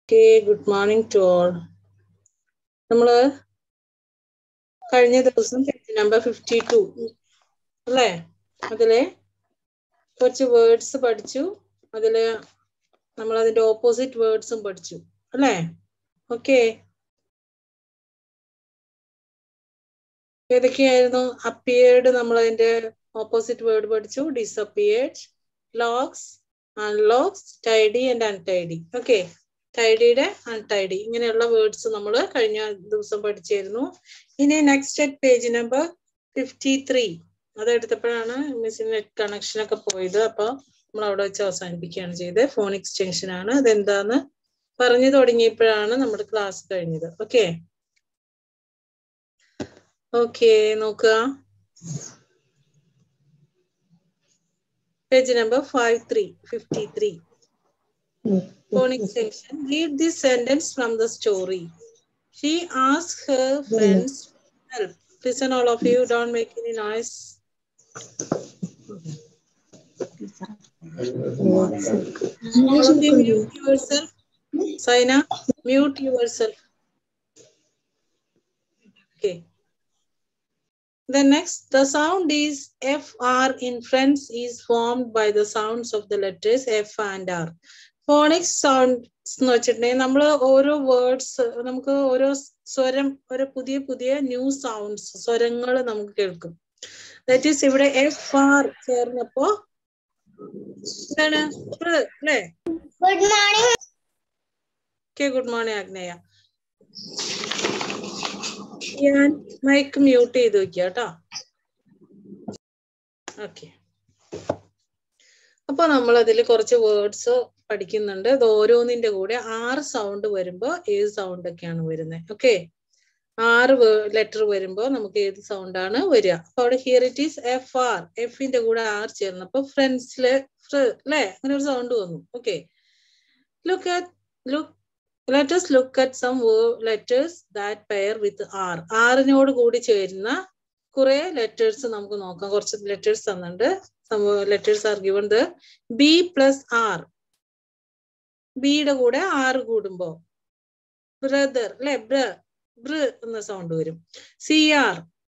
Okay good morning to all നമ്മള് കഴിഞ്ഞ ദിവസം പേജ് നമ്പർ ഫിഫ്റ്റി ടു അല്ലേ അതിലെ കുറച്ച് വേർഡ്സ് പഠിച്ചു അതില് നമ്മൾ അതിന്റെ ഓപ്പോസിറ്റ് വേർഡ്സും പഠിച്ചു അല്ലേ ഓക്കെ ഏതൊക്കെയായിരുന്നു അപ്പിയേർഡ് നമ്മൾ അതിന്റെ ഓപ്പോസിറ്റ് വേർഡ് പഠിച്ചു disappeared locks unlocks tidy and untidy okay ടൈഡിയുടെ അൺടൈഡി ഇങ്ങനെയുള്ള വേർഡ്സ് നമ്മൾ കഴിഞ്ഞ ദിവസം പഠിച്ചായിരുന്നു ഇനി next page number fifty three അതെടുത്തപ്പോഴാണ് മിസ്സിന് നെറ്റ് കണക്ഷൻ ഒക്കെ പോയത് അപ്പൊ നമ്മൾ അവിടെ വെച്ച് അവസാനിപ്പിക്കുകയാണ് ചെയ്തത് ഫോൺ എക്സ്റ്റൻഷൻ ആണ് അതെന്താന്ന് പറഞ്ഞു തുടങ്ങിയപ്പോഴാണ് നമ്മുടെ ക്ലാസ് കഴിഞ്ഞത് ഓക്കെ ഓക്കെ നോക്കുക page number five three fifty three phone extension. Read this sentence from the story. She asked her friends for help. Listen, all of you, don't make any noise. All of you mute yourself. Saina, mute yourself. Okay. The next, the sound is FR in French is formed by the sounds of the letters F and R. Phonics sounds എന്ന് വെച്ചിട്ടുണ്ടെങ്കിൽ നമ്മൾ ഓരോ words നമുക്ക് ഓരോ സ്വരം ഓരോ പുതിയ പുതിയ ന്യൂ സൗണ്ട്സ് സ്വരങ്ങൾ നമുക്ക് കേൾക്കും ദാറ്റ് ഈസ് ഇവിടെ എഫ് ആർ ചേർന്നപ്പോ എന്താണ് അല്ലേ good morning okay good morning Agneya ഞാൻ മൈക്ക് മ്യൂട്ട് ചെയ്ത് വെക്കുക കേട്ടോ ഓക്കെ അപ്പൊ നമ്മൾ അതിൽ കുറച്ച് വേർഡ്സ് പഠിക്കുന്നുണ്ട് അത് ഓരോന്നിന്റെ കൂടെ ആറ് സൗണ്ട് വരുമ്പോ ഏത് സൗണ്ട് ഒക്കെയാണ് വരുന്നത് ഓക്കെ ആറ് ലെറ്റർ വരുമ്പോ നമുക്ക് ഏത് സൗണ്ട് ആണ് വരിക അപ്പൊ അവിടെ here it is F R എഫിന്റെ കൂടെ ആർ ചേർന്നപ്പോ ഫ്രണ്ട്സില് അല്ലെ അങ്ങനെ ഒരു സൗണ്ട് വന്നു okay look at look let's look at some letters that pair with R ആറിനോട് കൂടി ചേരുന്ന കുറെ ലെറ്റേഴ്സ് നമുക്ക് നോക്കാം കുറച്ച് ലെറ്റേഴ്സ് തന്നിട്ടുണ്ട് letters are given the B plus R ബിയുടെ കൂടെ ആറ് കൂടുമ്പോ ബ്രദർ അല്ലെ ബ്ര ബ്ര എന്ന സൗണ്ട് വരും സി ആർ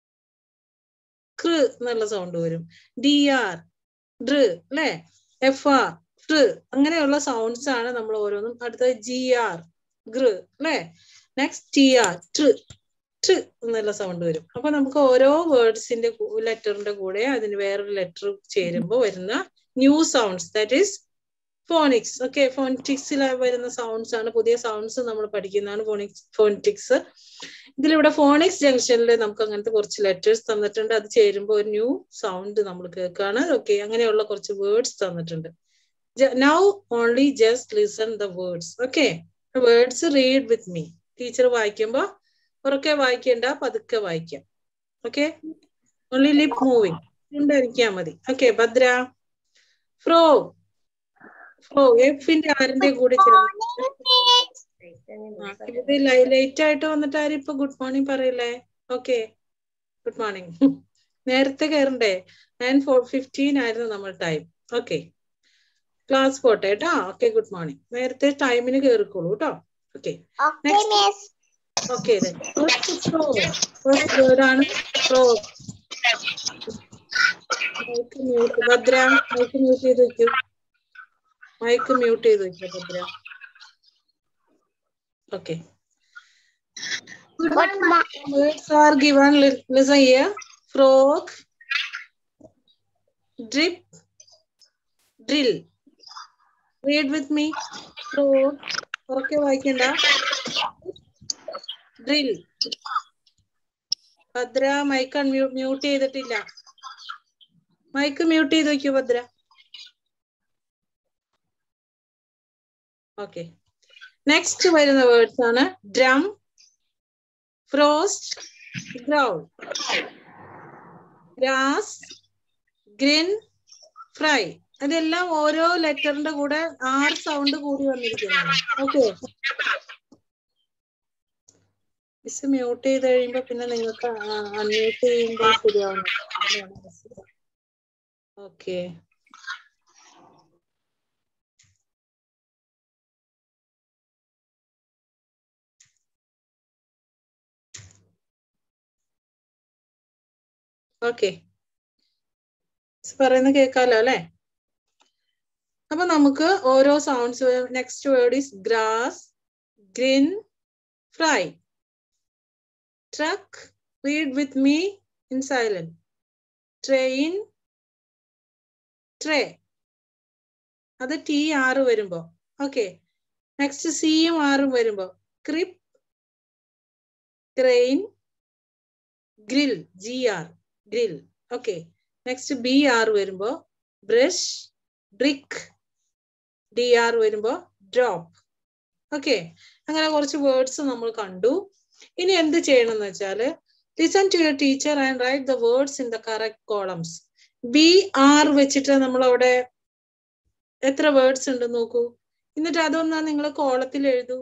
കൃ എന്നുള്ള സൗണ്ട് വരും ഡി ആർ ഡ്ര അല്ലെ എഫ് ആർ ഫ്ര അങ്ങനെയുള്ള സൗണ്ട്സ് ആണ് നമ്മൾ ഓരോന്നും അടുത്തത് ജി ആർ ഗൃ അല്ലെ നെക്സ്റ്റ് ടി ആർ ട്ര ട്ര എന്നുള്ള സൗണ്ട് വരും അപ്പൊ നമുക്ക് ഓരോ വേർഡ്സിന്റെ ലെറ്ററിന്റെ കൂടെ അതിന് വേറൊരു ലെറ്റർ ചേരുമ്പോൾ വരുന്ന new sounds that is phonics okay ഫോണിറ്റിക്സിൽ വരുന്ന സൗണ്ട്സ് ആണ് പുതിയ സൗണ്ട്സ് നമ്മൾ പഠിക്കുന്നതാണ് ഫോണിക്സ് ഫോണിറ്റിക്സ് ഇതിലിവിടെ ഫോണിക്സ് ജംഗ്ഷനിൽ നമുക്ക് അങ്ങനത്തെ കുറച്ച് ലെറ്റേഴ്സ് തന്നിട്ടുണ്ട് അത് ചേരുമ്പോൾ ഒരു ന്യൂ സൗണ്ട് നമ്മൾ കേൾക്കുകയാണ് ഓക്കെ അങ്ങനെയുള്ള കുറച്ച് വേർഡ്സ് തന്നിട്ടുണ്ട് now only just listen the words okay words read with me teacher വായിക്കുമ്പോൾ ഉറക്കെ വായിക്കേണ്ട പതുക്കെ വായിക്കാം ഓക്കെ ഓൺലി ലിപ് മൂവിങ് ഉണ്ടായിരിക്കാ മതി ഓക്കെ ഭദ്ര ഫ്രോ ഫ്രോ എഫിന്റെ ആരിന്റെ കൂടെ ഇത് ലേറ്റ് ആയിട്ട് വന്നിട്ട് ആരും ഇപ്പൊ ഗുഡ് മോർണിംഗ് പറയില്ലേ ഓക്കെ ഗുഡ് മോർണിംഗ് നേരത്തെ കയറണ്ടേ നയൻ ഫോർ ഫിഫ്റ്റീൻ ആയിരുന്നു നമ്മൾ ടൈം ഓക്കെ ക്ലാസ് പോട്ടെ കേട്ടോ ഓക്കെ ഗുഡ് മോർണിംഗ് നേരത്തെ ടൈമിന് കയറിക്കോളൂ കേട്ടോ ഓക്കെ ഓക്കെ ഫസ്റ്റ് വേർഡാണ് frog mic mute Bhadra mic mute ചെയ്ത് വെക്കൂ മൈക്ക് മ്യൂട്ട് ചെയ്ത് വെക്കൂ Bhadra okay words are given listen here frog drip drill read with me frog ഉറക്കെ വായിക്കണ്ട ഡ്രിൽ ഭദ്ര മൈക്ക് മ്യൂട്ട് ചെയ്തിട്ടില്ല മൈക്ക് മ്യൂട്ട് ചെയ്ത് വെക്കൂ ഭദ്ര ഓക്കെ നെക്സ്റ്റ് വരുന്ന വേർഡ്സ് ആണ് drum frost growl grass grin fry അതെല്ലാം ഓരോ ലെറ്ററിന്റെ കൂടെ ആറ് സൗണ്ട് കൂടി വന്നിരിക്കുന്നതാണ് ഓക്കെ മിസ് മ്യൂട്ട് ചെയ്ത് കഴിയുമ്പോ പിന്നെ നിങ്ങൾക്ക് അൺമ്യൂട്ട് ചെയ്യുമ്പോൾ ശരിയാവുന്നു ഓക്കെ ഓക്കെ പറയുന്ന കേൾക്കാലോ അല്ലെ അപ്പൊ നമുക്ക് ഓരോ sounds next word is grass grin fry truck read with me in silent train tray അത് ടി ആറ് വരുമ്പോ ഓക്കെ നെക്സ്റ്റ് സിയും ആറും വരുമ്പോ crib crane grill G R grill okay next B R വരുമ്പോ ബ്രഷ് ബ്രിക്ക് ഡി ആർ വരുമ്പോ drop okay അങ്ങനെ കുറച്ച് words നമ്മൾ കണ്ടു ഇനി എന്ത് ചെയ്യണം എന്ന് വെച്ചാല് listen to your teacher and write the words in the correct columns B R വെച്ചിട്ട് നമ്മൾ അവിടെ എത്ര വേർഡ്സ് ഉണ്ട് നോക്കൂ എന്നിട്ട് അതൊന്നാ നിങ്ങൾ കോളത്തിൽ എഴുതൂ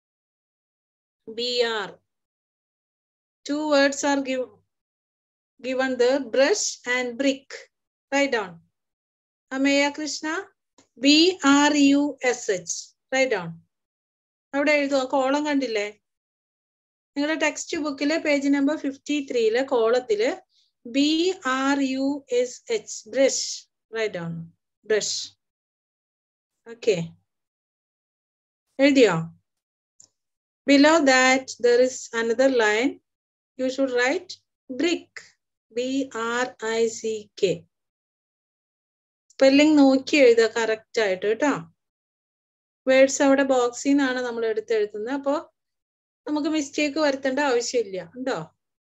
B R two words are give given the brush and brick. Write down. Ameya Krishna, B R U S H. Write down. അവിടെ എഴുതുക കോളം കണ്ടില്ലേ നിങ്ങളുടെ ടെക്സ്റ്റ് ബുക്കിലെ പേജ് നമ്പർ ഫിഫ്റ്റി ത്രീയിലെ കോളത്തില് B R U S H brush write down brush okay എഴുതിയോ below that there is another line you should write brick B R I C K spelling നോക്കി എഴുതുക correct ആയിട്ട് കേട്ടോ words അവിടെ ബോക്സിൽ നിന്നാണ് നമ്മൾ എടുത്ത് എഴുതുന്നത് അപ്പോ നമുക്ക് മിസ്റ്റേക്ക് വരുത്തേണ്ട ആവശ്യമില്ല ഉണ്ടോ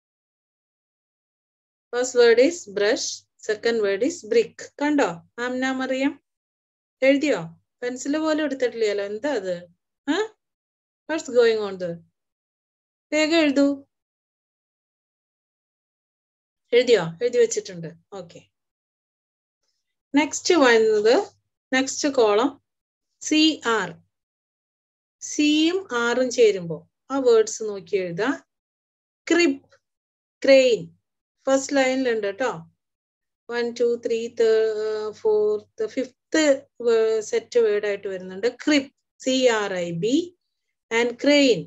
first word is brush second word is brick കണ്ടോ ആംന മറിയം എഴുതിയോ പെൻസിൽ പോലും എടുത്തിട്ടില്ലല്ലോ എന്താ അത് വാട്ട്സ് ഗോയിങ് ഓൺ ദ വേഗം എഴുതൂ എഴുതിയോ എഴുതി വെച്ചിട്ടുണ്ട് ഓക്കെ നെക്സ്റ്റ് വരുന്നത് നെക്സ്റ്റ് കോളം സി ആർ സിയും ആറും ചേരുമ്പോ ആ വേർഡ്സ് നോക്കി എഴുതുക ക്രിബ് ക്രെയിൻ ഫസ്റ്റ് ലൈനിലുണ്ട് കേട്ടോ one two three fourth fifth set word ആയിട്ട് വരുന്നുണ്ട് crib C R I B and crane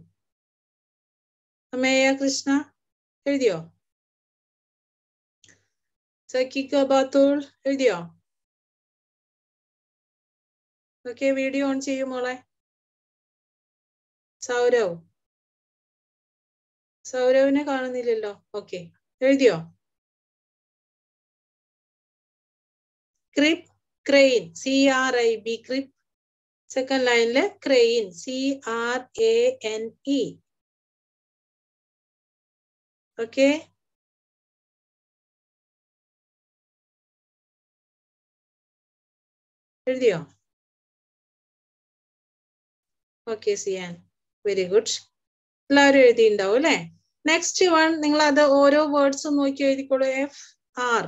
Ameya Krishna എഴുതിയോ സക്കിക്ക ബാത്തൂൾ എഴുതിയോ ഓക്കെ വീഡിയോ ഓൺ ചെയ്യും മോളെ സൗരവ് സൗരവിനെ കാണുന്നില്ലല്ലോ ഓക്കെ എഴുതിയോ crib crane C R I B crib second ലൈനില് crane C R A N E okay എഴുതിയോ ഓക്കെ സിയാൻ വെരി ഗുഡ് എല്ലാവരും എഴുതിയിട്ടുണ്ടാവും അല്ലെ നെക്സ്റ്റ് വൺ നിങ്ങൾ അത് ഓരോ വേർഡ്സും നോക്കി എഴുതിക്കോളൂ എഫ് ആർ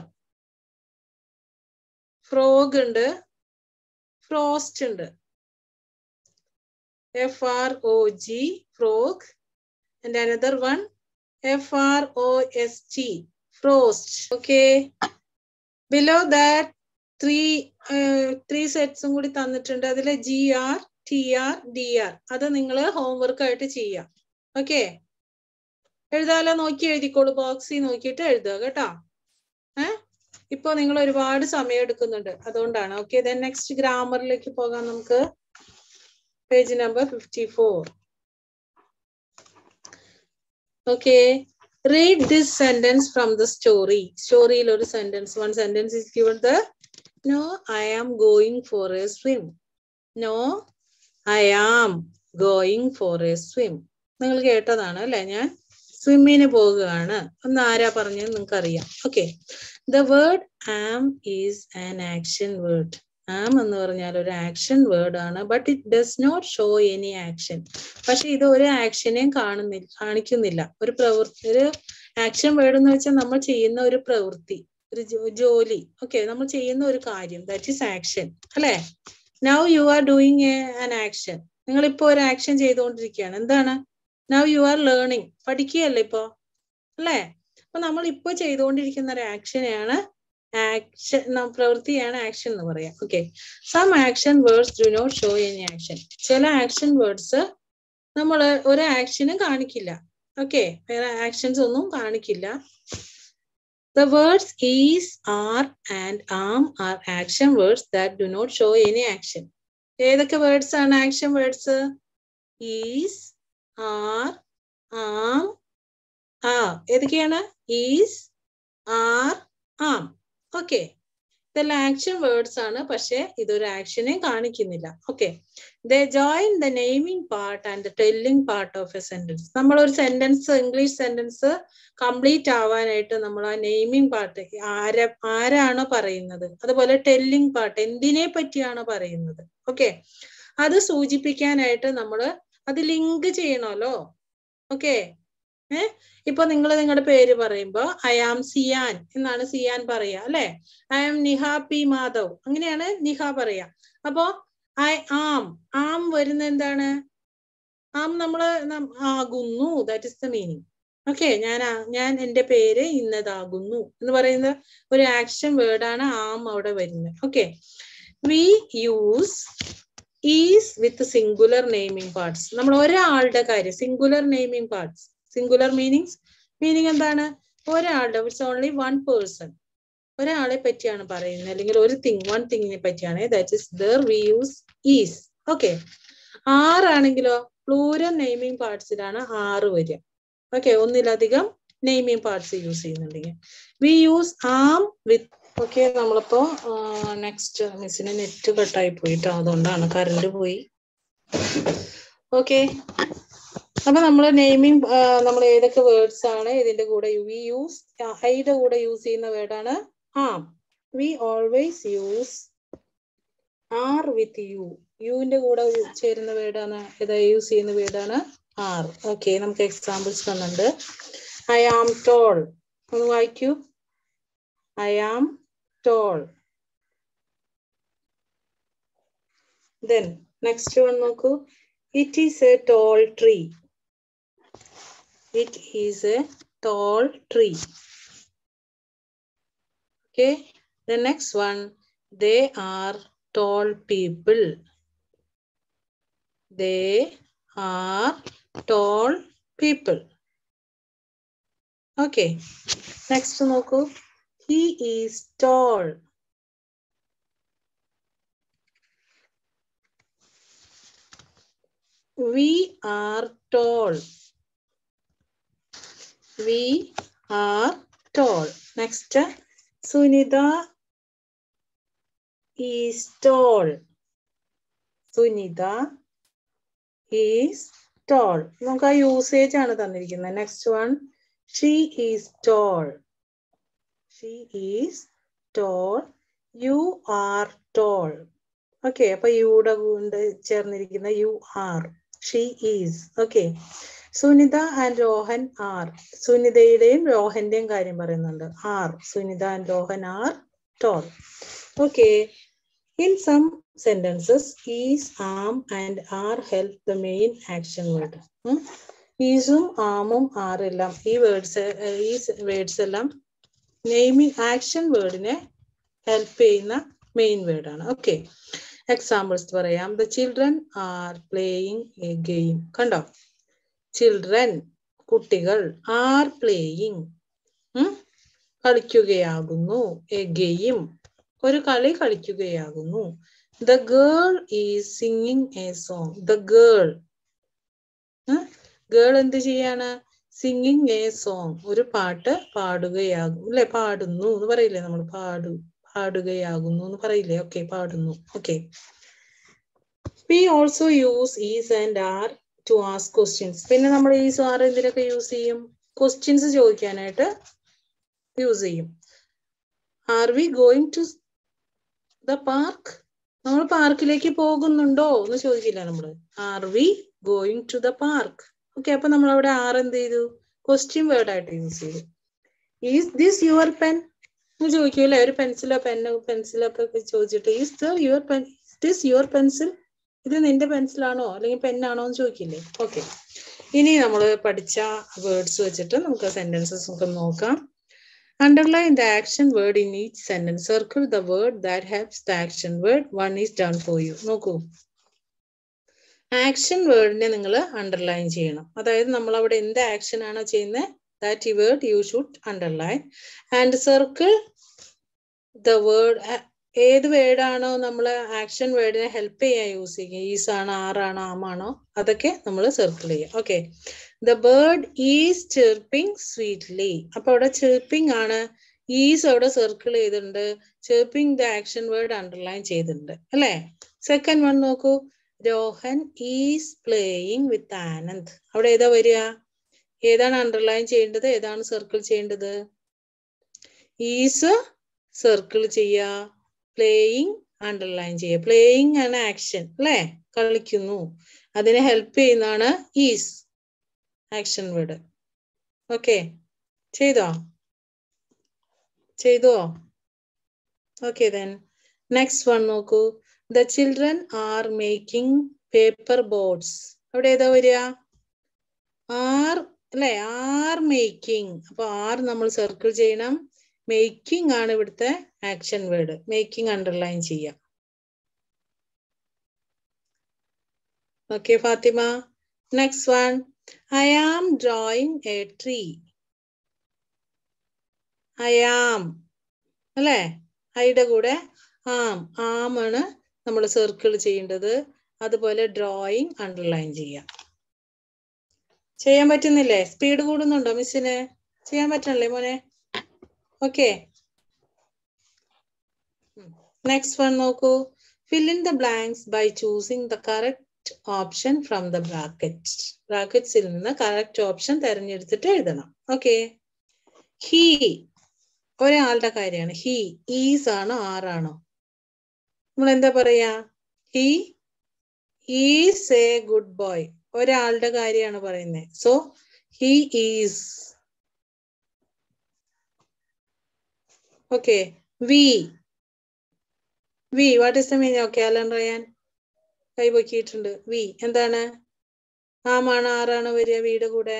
ഫ്രോഗ് ഉണ്ട് ഫ്രോസ്റ്റ് ഉണ്ട് F R O G frog and another one F R O S T frost okay below that three three സെറ്റ്സും കൂടി തന്നിട്ടുണ്ട് അതിൽ G R T R D R അത് നിങ്ങൾ ഹോംവർക്ക് ആയിട്ട് ചെയ്യാം ഓക്കെ എഴുതാലോ നോക്കി എഴുതിക്കോളൂ ബോക്സിൽ നോക്കിയിട്ട് എഴുതുക കേട്ടോ ഏഹ് ഇപ്പൊ നിങ്ങൾ ഒരുപാട് സമയം എടുക്കുന്നുണ്ട് അതുകൊണ്ടാണ് ഓക്കെ ദെൻ നെക്സ്റ്റ് ഗ്രാമറിലേക്ക് പോകാം നമുക്ക് page number fifty four okay read this sentence from the story സ്റ്റോറിയിൽ ഒരു sentence one sentence is given the no I am going for a swim no I am going for a swim നിങ്ങൾ കേട്ടതാണ് അല്ലെ ഞാൻ സ്വിമ്മിന് പോകുകയാണ് ഒന്ന് ആരാ പറഞ്ഞത് നിങ്ങൾക്ക് അറിയാം okay the word am is an action word am എന്ന് പറഞ്ഞാൽ ഒരു ആക്ഷൻ വേർഡ് ആണ് but it does not show any action പക്ഷെ ഇത് ഒരു ആക്ഷനെയും കാണുന്നില്ല കാണിക്കുന്നില്ല ഒരു പ്രവൃത്തി ഒരു ആക്ഷൻ വേർഡ് എന്ന് വെച്ചാൽ നമ്മൾ ചെയ്യുന്ന ഒരു പ്രവൃത്തി ഒരു ജോലി ഓക്കെ നമ്മൾ ചെയ്യുന്ന ഒരു കാര്യം ദാറ്റ് ഈസ് ആക്ഷൻ അല്ലെ now you are doing an action നിങ്ങൾ ഇപ്പോ ഒരു ആക്ഷൻ ചെയ്തുകൊണ്ടിരിക്കുകയാണ് എന്താണ് നൗ യു ആർ ലേണിംഗ് പഠിക്കുകയല്ലേ ഇപ്പോ അല്ലേ അപ്പൊ നമ്മൾ ഇപ്പൊ ചെയ്തുകൊണ്ടിരിക്കുന്ന ഒരു ആക്ഷനെയാണ് ആക്ഷൻ പ്രവൃത്തിയാണ് ആക്ഷൻ എന്ന് പറയാം okay some action words do not show any action ചില ആക്ഷൻ വേർഡ്സ് നമ്മൾ ഒരു ആക്ഷനും കാണിക്കില്ല ഓക്കെ വേറെ ആക്ഷൻസ് ഒന്നും കാണിക്കില്ല The words is, are, and am are action words that do not show any action. ഏതൊക്കെ വേർഡ്സ് ആണ് action words is are am ആ ഏതൊക്കെയാണ് ഈസ് ആർ ആം ഓക്കെ ഇതെല്ലാം ആക്ഷൻ വേർഡ്സ് ആണ് പക്ഷെ ഇതൊരു ആക്ഷനെ കാണിക്കുന്നില്ല okay the join the naming part and the telling part of a sentence നമ്മൾ ഒരു സെന്റൻസ് ഇംഗ്ലീഷ് സെന്റൻസ് കംപ്ലീറ്റ് ആവാനായിട്ട് നമ്മൾ ആ നെയിമിംഗ് പാർട്ട് ആര ആരാണോ പറയുന്നത് അതുപോലെ ടെല്ലിംഗ് പാർട്ട് എന്തിനെ പറ്റിയാണോ പറയുന്നത് ഓക്കെ അത് സൂചിപ്പിക്കാനായിട്ട് നമ്മൾ അത് ലിങ്ക് ചെയ്യണമല്ലോ ഓക്കെ ഏ ഇപ്പൊ നിങ്ങൾ നിങ്ങളുടെ പേര് പറയുമ്പോ ഐ ആം സിയാൻ എന്നാണ് സിയാൻ പറയാ അല്ലെ I am Niha P Madhav അങ്ങനെയാണ് നിഹ പറയാ അപ്പോ ഐ ആം ആം വരുന്ന എന്താണ് ആം നമ്മള് ആകുന്നു that is the meaning okay ഞാൻ ഞാൻ എന്റെ പേര് ഇന്നതാകുന്നു എന്ന് പറയുന്ന ഒരു ആക്ഷൻ വേർഡാണ് ആം അവിടെ വരുന്നത് okay we use is with singular naming parts നമ്മൾ ഒരാളുടെ കാര്യം singular naming parts singular meanings meaning എന്താണ് ഒരാളുടെ ഇറ്റ്സ് ഓൺലി വൺ പേഴ്സൺ ഒരാളെ പറ്റിയാണ് പറയുന്നത് അല്ലെങ്കിൽ ഒരു തിങ് വൺ തിങ്ങിനെ പറ്റിയാണ് that is there we use is okay ആറാണെങ്കിലോ പ്ലൂരൽ നെയിമിംഗ് പാർട്സിലാണ് ആറ് വരിക ഓക്കെ ഒന്നിലധികം നെയിമിംഗ് പാർട്സ് യൂസ് ചെയ്യുന്നുണ്ടെങ്കിൽ we use am with okay നമ്മളിപ്പോ നെക്സ്റ്റ് മിസ്സിന് നെറ്റ് കട്ടായി പോയിട്ടോ അതുകൊണ്ടാണ് കറണ്ട് പോയി ഓക്കെ അപ്പൊ നമ്മൾ നെയിമിംഗ് നമ്മൾ ഏതൊക്കെ വേർഡ്സ് ആണ് ഇതിന്റെ കൂടെ വി യൂസ് ഐയുടെ കൂടെ യൂസ് ചെയ്യുന്ന വേർഡാണ് am we always use are with you യുവിന്റെ കൂടെ ചേരുന്ന വേർഡാണ് ഏതാ യൂസ് ചെയ്യുന്ന വേർഡാണ് ആർ ഓക്കെ നമുക്ക് എക്സാമ്പിൾസ് തന്നുണ്ട് ഐ ആം ടോൾ ഒന്ന് വായിക്കൂ I am tall then next one നോക്കൂ it is a tall tree it is a tall tree okay the next one they are tall people they are tall people okay next നോക്കൂ he is tall we are tall we are tall. Next, Sunita is tall. Sunita is tall. നമുക്ക് ആ usage ആണ് തന്നിരിക്കുന്നത് next one she is tall she is tall you are tall okay അപ്പൊ യുടെ കൊണ്ട് ചേർന്നിരിക്കുന്ന you are she is okay Sunita and Rohan are സുനിതയുടെയും രോഹന്റെയും കാര്യം പറയുന്നുണ്ട് are Sunita and Rohan are tall okay in some sentences is am and are help the main action word ഈസും ആമും ആർ എല്ലാം ഈ വേർഡ്സ് ഈ വേർഡ്സ് എല്ലാം നെയിമിങ് ആക്ഷൻ വേർഡിനെ ഹെൽപ്പ് ചെയ്യുന്ന മെയിൻ വേർഡാണ് ഓക്കെ എക്സാമ്പിൾസ് പറയാം the children are playing a game കണ്ടോ ചിൽഡ്രൻ കുട്ടികൾ ആർ പ്ലേയിങ് കളിക്കുകയാകുന്നു എ ഗെയിം ഒരു കളി കളിക്കുകയാകുന്നു the girl is singing a song the girl girl എന്ത് ചെയ്യാണ് സിംഗിങ് എ സോങ് ഒരു പാട്ട് പാടുകയാകും അല്ലെ പാടുന്നു എന്ന് പറയില്ലേ നമ്മൾ പാടു പാടുകയാകുന്നു എന്ന് പറയില്ലേ ഓക്കെ പാടുന്നു okay we also use is and are to ask questions പിന്നെ നമ്മൾ ഈ സാർ എന്തിനൊക്കെ യൂസ് ചെയ്യും ക്വസ്റ്റ്യൻസ് ചോദിക്കാനായിട്ട് യൂസ് ചെയ്യും are we going to the park നമ്മൾ പാർക്കിലേക്ക് പോകുന്നുണ്ടോ എന്ന് ചോദിക്കില്ല നമ്മൾ are we going to the park okay അപ്പൊ നമ്മൾ അവിടെ ആർ എന്ത് ചെയ്തു ക്വസ്റ്റ്യൻ വേർഡ് ആയിട്ട് യൂസ് ചെയ്തു ഈസ് ദിസ് യുവർ പെൻ എന്ന് ചോദിക്കൂല്ലേ ഒരു പെൻസിലോ പെന്നോ പെൻസിലോ ഒക്കെ ചോദിച്ചിട്ട് is the your pen this your pencil ഇത് നിന്റെ പെൻസിലാണോ അല്ലെങ്കിൽ പെന്നാണോ എന്ന് ചോദിക്കില്ലേ ഓക്കെ ഇനി നമ്മൾ പഠിച്ച വേർഡ്സ് വെച്ചിട്ട് നമുക്ക് സെന്റൻസസ് നമുക്ക് നോക്കാം underline the action word in each sentence circle the word that helps the action word one is done for you നോക്കൂ ആക്ഷൻ വേർഡിനെ നിങ്ങൾ അണ്ടർലൈൻ ചെയ്യണം അതായത് നമ്മൾ അവിടെ എന്ത് ആക്ഷൻ ആണോ ചെയ്യുന്നത് that word you should underline and circle the word ഏത് വേർഡാണോ നമ്മൾ ആക്ഷൻ വേർഡിനെ ഹെൽപ്പ് ചെയ്യാൻ യൂസ് ചെയ്യുക ഈസ് ആണോ ആറാണോ ആമാണോ അതൊക്കെ നമ്മൾ സർക്കിൾ ചെയ്യുക okay the bird is chirping sweetly അപ്പൊ അവിടെ ചെർപ്പിംഗ് ആണ് ഈസ് അവിടെ സർക്കിൾ ചെയ്തിട്ടുണ്ട് chirping the action word underline ചെയ്തിട്ടുണ്ട് അല്ലേ സെക്കൻഡ് വൺ നോക്കൂ Rohan is playing with Anand അവിടെ ഏതാ വരിക ഏതാണ് അണ്ടർലൈൻ ചെയ്യേണ്ടത് ഏതാണ് സർക്കിൾ ചെയ്യേണ്ടത് ഈസ് സർക്കിൾ ചെയ്യുക പ്ലേയിങ് അണ്ടർലൈൻ ചെയ്യുക പ്ലേയിങ് ആണ് ആക്ഷൻ അല്ലേ കളിക്കുന്നു അതിനെ ഹെൽപ്പ് ചെയ്യുന്നതാണ് ഈസ് ആക്ഷൻ വേർഡ് ഓക്കെ ചെയ്തോ ചെയ്തോ ഓക്കെ ദെൻ നെക്സ്റ്റ് വൺ നോക്കൂ the children are making paper boards അവിടെ ഏതാ വരിക ആർ അല്ലെ ആർ മേക്കിംഗ് അപ്പൊ ആർ നമ്മൾ സർക്കിൾ ചെയ്യണം മേക്കിംഗ് ആണ് ഇവിടുത്തെ ആക്ഷൻ വേർഡ് മേക്കിംഗ് അണ്ടർലൈൻ ചെയ്യാം okay Fatima next one I am drawing a tree I am അല്ലേ ഐയുടെ കൂടെ ആം ആം ആണ് നമ്മൾ സർക്കിൾ ചെയ്യേണ്ടത് അതുപോലെ ഡ്രോയിങ് അണ്ടർലൈൻ ചെയ്യാം ചെയ്യാൻ പറ്റുന്നില്ലേ സ്പീഡ് കൂടുന്നുണ്ടോ മിസ്സിന് ചെയ്യാൻ പറ്റണല്ലേ മോനെ ഓക്കെ നെക്സ്റ്റ് വൺ നോക്കൂ fill in the blanks by choosing the correct option from the bracket ബ്രാക്കറ്റ്സിൽ നിന്ന് കറക്റ്റ് ഓപ്ഷൻ തെരഞ്ഞെടുത്തിട്ട് എഴുതണം ഓക്കെ ഹീ ഒരാളുടെ കാര്യമാണ് ഹി ഈസ് ആണോ ആറാണോ നമ്മൾ എന്താ പറയാ he is a good boy ഒരാളുടെ കാര്യമാണ് പറയുന്നത് so he is okay we we what is the meaning okay Alan Ryan കൈപൊക്കിയിട്ടുണ്ട് വി എന്താണ് ആമാണോ ആറാണോ വരിക വീട് കൂടെ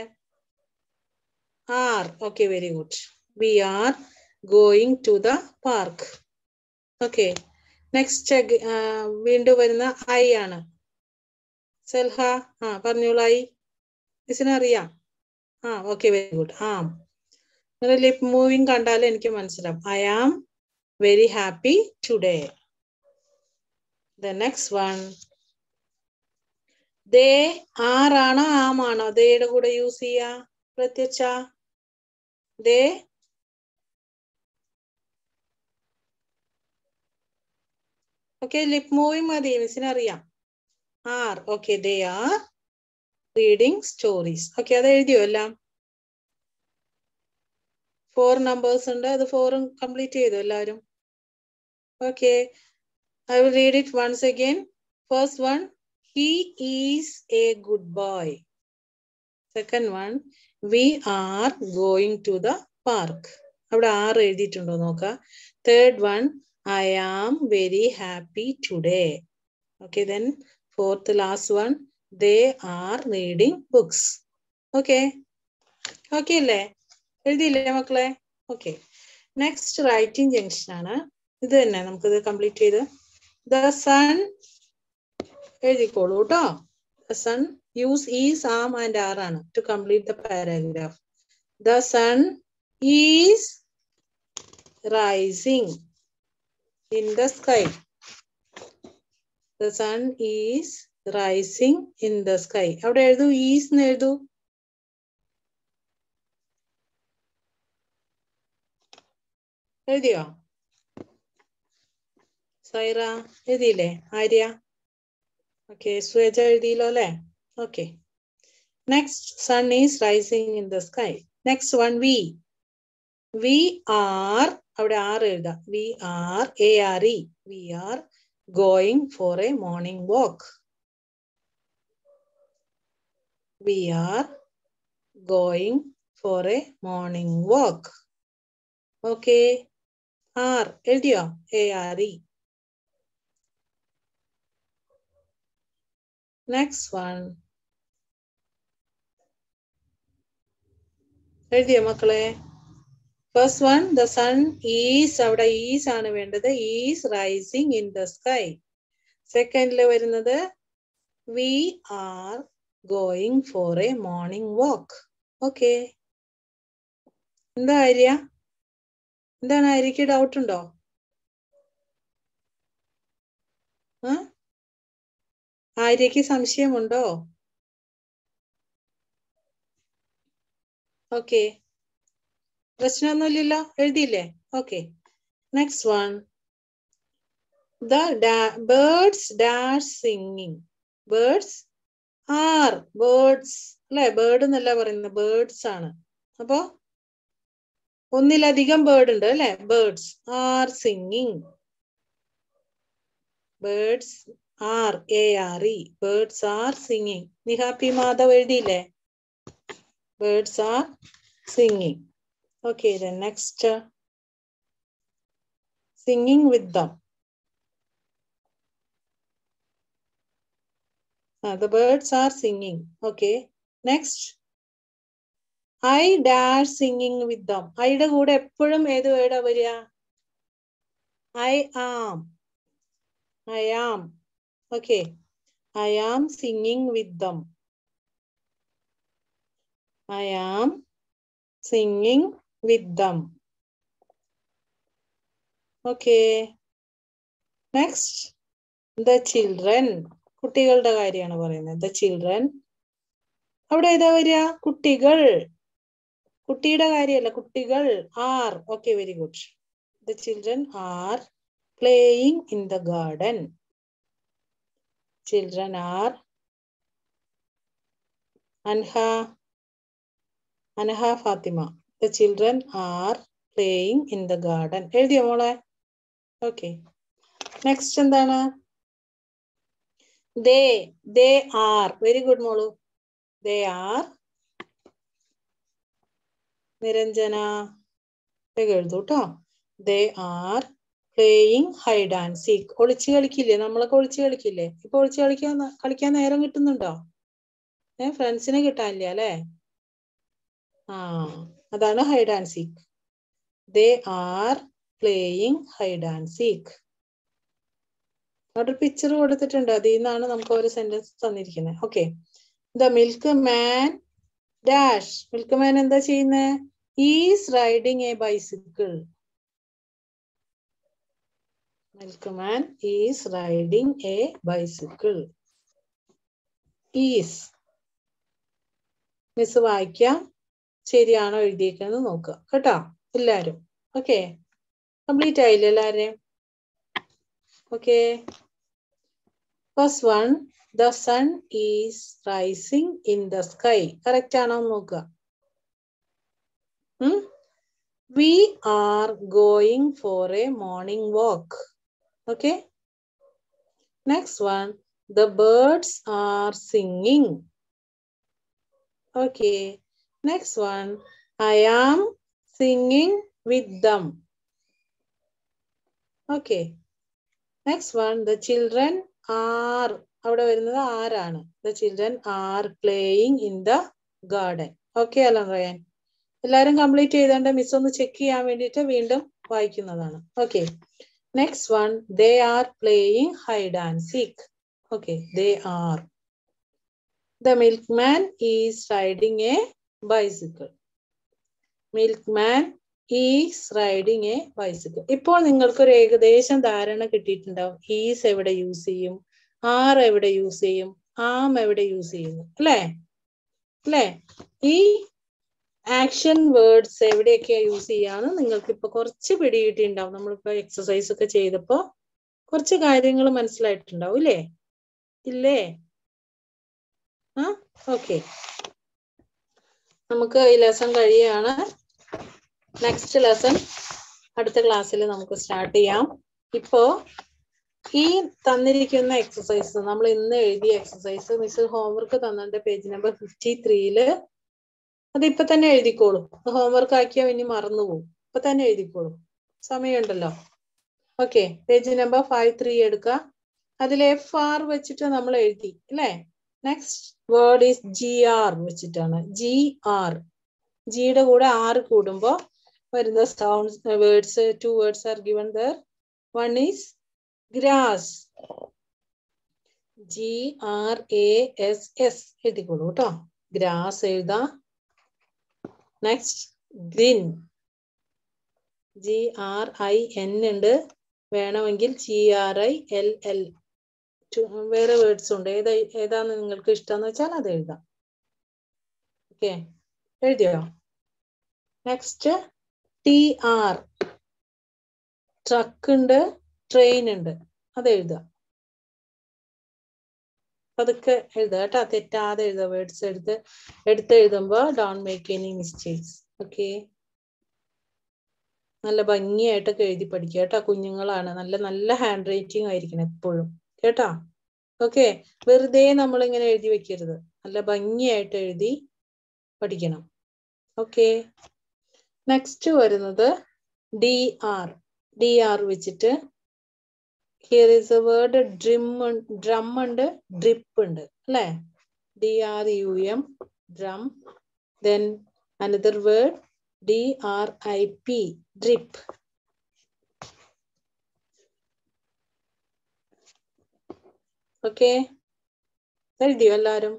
are okay very good we are going to the park okay next വീണ്ടും വരുന്ന ഐ ആണ് സെൽഹ ആ പറഞ്ഞോളൂ ഐ മിസ്സിന് അറിയാം ആ ഓക്കെ വെരി ഗുഡ് ആം നിങ്ങൾ ലിപ് മൂവിങ് കണ്ടാൽ എനിക്ക് മനസ്സിലാവും I am very happy today the next one they ആറാണോ ആമാണോ ദേയുടെ കൂടെ യൂസ് ചെയ്യാ പ്രത്യക്ഷ ദേ ഓക്കെ ലിപ് മൂവിങ് മതി മിസ്സിന് അറിയാം are okay they are reading stories okay അത് എഴുതിയോ എല്ലാം ഫോർ നമ്പേഴ്സ് ഉണ്ട് അത് ഫോറും കംപ്ലീറ്റ് ചെയ്തു എല്ലാവരും okay I will read it once again first one he is a good boy second one we are going to the park അവിടെ are എഴുതിയിട്ടുണ്ടോ നോക്കുക third one I am very happy today okay then fourth last one they are reading books okay okay അല്ലേ എഴുതിയില്ലേ മക്കളെ okay next writing junction ആണ് ഇത് തന്നെ നമുക്കിത് കംപ്ലീറ്റ് ചെയ്ത് ദ സൺ എഴുതിക്കോളൂ കേട്ടോ the sun use is am and are ആണ് to complete the paragraph the sun is rising in the sky the sun is rising in the sky അവിടെ എഴുതൂ ഈസ് എന്ന് എഴുതൂ എഴുതിയോ സൈറ എഴുതിയില്ലേ ആര്യ ഓക്കെ സുവേജ എഴുതിയല്ലോ അല്ലേ okay next sun is rising in the sky next one we we are അവിടെ are എഴുതാം we are a r e we are going for a morning walk we are going for a morning walk okay are എഴുതിയോ a r e next one എഴുതിയോ മക്കളെ first one the sun is അവിടെ is ആണ് വേണ്ടത് is rising in the sky സെക്കൻഡില് വരുന്നത് we are going for a morning walk okay എന്താ ആര്യ എന്താണ് ആര്യക്ക് ഡൗട്ട് ഉണ്ടോ ആ ആര്യക്ക് സംശയമുണ്ടോ ഓക്കെ പ്രശ്നമൊന്നുമില്ലല്ലോ എഴുതിയില്ലേ okay next one the birds dash singing birds are birds അല്ലെ ബേർഡ് എന്നല്ല പറയുന്നത് ബേർഡ്സ് ആണ് അപ്പോ ഒന്നിലധികം ബേർഡ് ഉണ്ട് അല്ലെ birds are singing birds are a r e birds are singing നിഹാപ്പി മാധവ് എഴുതിയില്ലേ birds are singing okay next singing with them Uh, the birds are singing. Okay. Next. I dash singing with them. ഐയുടെ കൂടെ എപ്പോഴും ഏത് വേർഡാ വരിക I am I am okay I am singing with them I am singing with them okay next the children കുട്ടികളുടെ കാര്യമാണ് പറയുന്നത് the children അവിടെ ഏതാ വരിക കുട്ടികൾ കുട്ടിയുടെ കാര്യമല്ല കുട്ടികൾ are okay very good the children are playing in the garden children are Anha Anha Fatima the children are playing in the garden എഴുതിയോ മോളെ ഓക്കെ നെക്സ്റ്റ് എന്താണ് they they are very good മോളു ദേ ആർ നിരഞ്ജന വേഗം എഴുതൂ കേട്ടോ they are playing hide and seek ഒളിച്ച് കളിക്കില്ലേ നമ്മളൊക്കെ ഒളിച്ച് കളിക്കില്ലേ ഇപ്പൊ ഒളിച്ച് കളിക്കാൻ കളിക്കാൻ നേരം കിട്ടുന്നുണ്ടോ ഏ ഫ്രണ്ട്സിനെ കിട്ടാനില്ല അല്ലേ ആ അതാണ് hide and seek they are playing hide and seek അവിടെ പിക്ചർ കൊടുത്തിട്ടുണ്ട് അതിൽ നിന്നാണ് നമുക്ക് ഒരു സെന്റൻസ് തന്നിരിക്കുന്നത് okay the milk man dash milk man എന്താ ചെയ്യുന്നത് is riding a bicycle milk man is riding a bicycle is miss വായിക്കാം ശരിയാണോ എഴുതിയേക്കുന്നത് നോക്കുക കേട്ടോ എല്ലാരും ഓക്കെ കംപ്ലീറ്റ് ആയില്ലേ എല്ലാവരെയും okay first one the sun is rising in the sky correct ആണോ നോക്കുക we are going for a morning walk okay next one the birds are singing okay next one I am singing with them okay next one the children are അവിടെ വരുന്നത് ആരാണ് the children are playing in the garden okay അല്ല Ryan എല്ലാവരും complete ചെയ്തോണ്ട് miss ഒന്ന് check ചെയ്യാൻ വേണ്ടിയിട്ട് വീണ്ടും വായിക്കുന്നതാണ് okay next one they are playing hide and seek okay they are the milk man is riding a bicycle milk man is riding a bicycle ഇപ്പോൾ നിങ്ങൾക്ക് ഒരു ഏകദേശം ധാരണ കിട്ടിയിട്ടുണ്ടാവും ഈസ് എവിടെ യൂസ് ചെയ്യും ആർ എവിടെ യൂസ് ചെയ്യും ആം എവിടെ യൂസ് ചെയ്യുന്നു അല്ലേ അല്ലേ ഈ ആക്ഷൻ വേർഡ്സ് എവിടെയൊക്കെയാ യൂസ് ചെയ്യാന്ന് നിങ്ങൾക്ക് ഇപ്പൊ കുറച്ച് പിടികിട്ടിണ്ടാവും നമ്മളിപ്പോ എക്സസൈസ് ഒക്കെ ചെയ്തപ്പോ കുറച്ച് കാര്യങ്ങൾ മനസ്സിലായിട്ടുണ്ടാവും ഇല്ലേ ഇല്ലേ ആ ഓക്കെ നമുക്ക് ഈ ലെസൺ കഴിയാണ് നെക്സ്റ്റ് ലെസൺ അടുത്ത ക്ലാസ്സിൽ നമുക്ക് സ്റ്റാർട്ട് ചെയ്യാം ഇപ്പോ ഈ തന്നിരിക്കുന്ന എക്സസൈസ് നമ്മൾ ഇന്ന് എഴുതിയ എക്സസൈസ് മിസ് ഹോംവർക്ക് തന്നിട്ടുണ്ട് പേജ് നമ്പർ ഫിഫ്റ്റി ത്രീയില് അത് ഇപ്പൊ തന്നെ എഴുതിക്കോളൂ ഹോംവർക്ക് ആക്കിയാൽ ഇനി മറന്നു പോകും ഇപ്പൊ തന്നെ എഴുതിക്കോളൂ സമയമുണ്ടല്ലോ okay page number five three എടുക്കുക അതിൽ എഫ് ആർ വെച്ചിട്ട് നമ്മൾ എഴുതി അല്ലേ next word is G R വെച്ചിട്ടാണ് ജി ആർ ജിയുടെ കൂടെ ആറ് കൂടുമ്പോ വരുന്ന sounds words two words are given there one is grass G R A S S എഴുതിക്കോളൂ കേട്ടോ ഗ്രാസ് എഴുതാം next grin G R I N ഉണ്ട് വേണമെങ്കിൽ G R I L L വേറെ വേർഡ്സ് ഉണ്ട് ഏതാ ഏതാന്ന് നിങ്ങൾക്ക് ഇഷ്ടമെന്ന് വെച്ചാൽ അത് എഴുതാം ഓക്കെ എഴുതിയോ നെക്സ്റ്റ് ടി ആർ ട്രക്ക് ഉണ്ട് ട്രെയിൻ ഉണ്ട് അത് എഴുതുക അതൊക്കെ എഴുതുക കേട്ടോ തെറ്റാതെ എഴുതുക വേർഡ്സ് എടുത്ത് എടുത്ത് എഴുതുമ്പോൾ don't make any mistakes okay നല്ല ഭംഗിയായിട്ടൊക്കെ എഴുതി പഠിക്കുക കേട്ടോ കുഞ്ഞുങ്ങളാണ് നല്ല നല്ല ഹാൻഡ് റൈറ്റിംഗ് ആയിരിക്കണം എപ്പോഴും കേട്ടോ ഓക്കെ വെറുതെ നമ്മൾ ഇങ്ങനെ എഴുതി വെക്കരുത് നല്ല ഭംഗിയായിട്ട് എഴുതി പഠിക്കണം ഓക്കെ നെക്സ്റ്റ് വരുന്നത് ഡി ആർ ഡി ആർ വെച്ചിട്ട് here is a word dream drum ഉണ്ട് ഡ്രിപ്പ് ഉണ്ട് അല്ലേ D R U M drum then another word D R I P drip okay എഴുതിയോ എല്ലാരും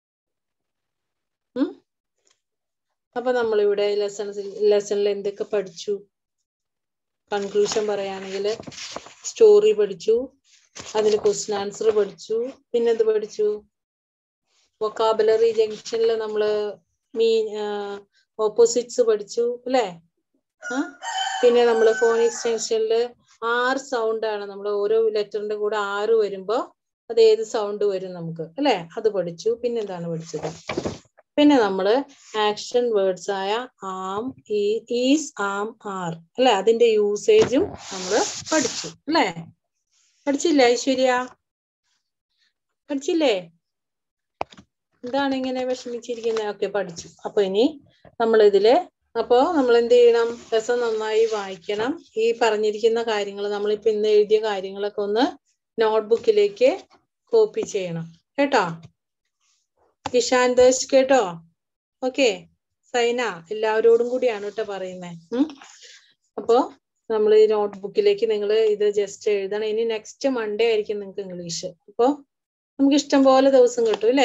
അപ്പൊ നമ്മളിവിടെ ലെസൺസിൽ ലെസണിൽ എന്തൊക്കെ പഠിച്ചു കൺക്ലൂഷൻ പറയുകയാണെങ്കിൽ സ്റ്റോറി പഠിച്ചു അതിന് ക്വസ്റ്റ്യൻ ആൻസർ പഠിച്ചു പിന്നെന്ത് പഠിച്ചു വൊക്കാബുലറി ജംഗ്ഷനിൽ നമ്മൾ മീൻ ഓപ്പോസിറ്റ്സ് പഠിച്ചു അല്ലേ പിന്നെ നമ്മൾ ഫോണിക്സ് ജംഗ്ഷനിൽ ആറ് സൗണ്ട് ആണ് നമ്മൾ ഓരോ ലെറ്ററിന്റെ കൂടെ ആറ് വരുമ്പോ അത് ഏത് സൗണ്ട് വരും നമുക്ക് അല്ലെ അത് പഠിച്ചു പിന്നെന്താണ് പഠിച്ചത് പിന്നെ നമ്മൾ ആക്ഷൻ വേർഡ്സ് ആയ ആം ഈസ് ആം ആർ അല്ലെ അതിന്റെ യൂസേജും നമ്മൾ പഠിച്ചു അല്ലെ പഠിച്ചില്ലേ ഐശ്വര്യ പഠിച്ചില്ലേ എന്താണ് ഇങ്ങനെ വിഷമിച്ചിരിക്കുന്നത് ഒക്കെ പഠിച്ചു അപ്പൊ ഇനി നമ്മൾ ഇതില് അപ്പോ നമ്മൾ എന്ത് ചെയ്യണം രസം നന്നായി വായിക്കണം ഈ പറഞ്ഞിരിക്കുന്ന കാര്യങ്ങൾ നമ്മളിപ്പോ ഇന്ന് എഴുതിയ കാര്യങ്ങളൊക്കെ ഒന്ന് നോട്ട്ബുക്കിലേക്ക് കോപ്പി ചെയ്യണം കേട്ടോ ഇഷാൻ ദോശ് കേട്ടോ ഓക്കെ സൈന എല്ലാവരോടും കൂടിയാണ് കേട്ടോ പറയുന്നത് അപ്പോ നമ്മൾ ഈ നോട്ട്ബുക്കിലേക്ക് നിങ്ങൾ ഇത് ജസ്റ്റ് എഴുതണം ഇനി നെക്സ്റ്റ് മൺഡേ ആയിരിക്കും നിങ്ങൾക്ക് ഇംഗ്ലീഷ് അപ്പോ നമുക്ക് ഇഷ്ടം പോലെ ദിവസം കിട്ടും അല്ലേ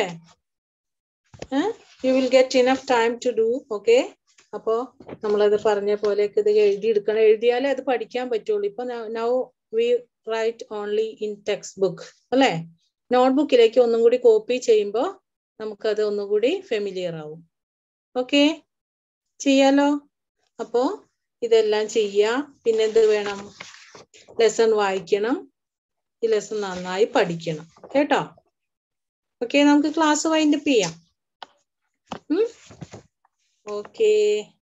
you will get enough time to do okay അപ്പോ നമ്മളത് പറഞ്ഞ പോലെയൊക്കെ ഇത് എഴുതിയെടുക്കണം എഴുതിയാലേ അത് പഠിക്കാൻ പറ്റുള്ളൂ ഇപ്പൊ now we write only in textbook അല്ലേ നോട്ട്ബുക്കിലേക്ക് ഒന്നും കൂടി കോപ്പി ചെയ്യുമ്പോൾ നമുക്കത് ഒന്നുകൂടി ഫെമിലിയർ ആവും ഓക്കെ ചെയ്യാലോ അപ്പോ ഇതെല്ലാം ചെയ്യാ പിന്നെന്ത് വേണം ലെസൺ വായിക്കണം ഈ ലെസൺ നന്നായി പഠിക്കണം കേട്ടോ ഓക്കെ നമുക്ക് ക്ലാസ് വൈൻഡപ്പ് ചെയ്യാം ഓക്കേ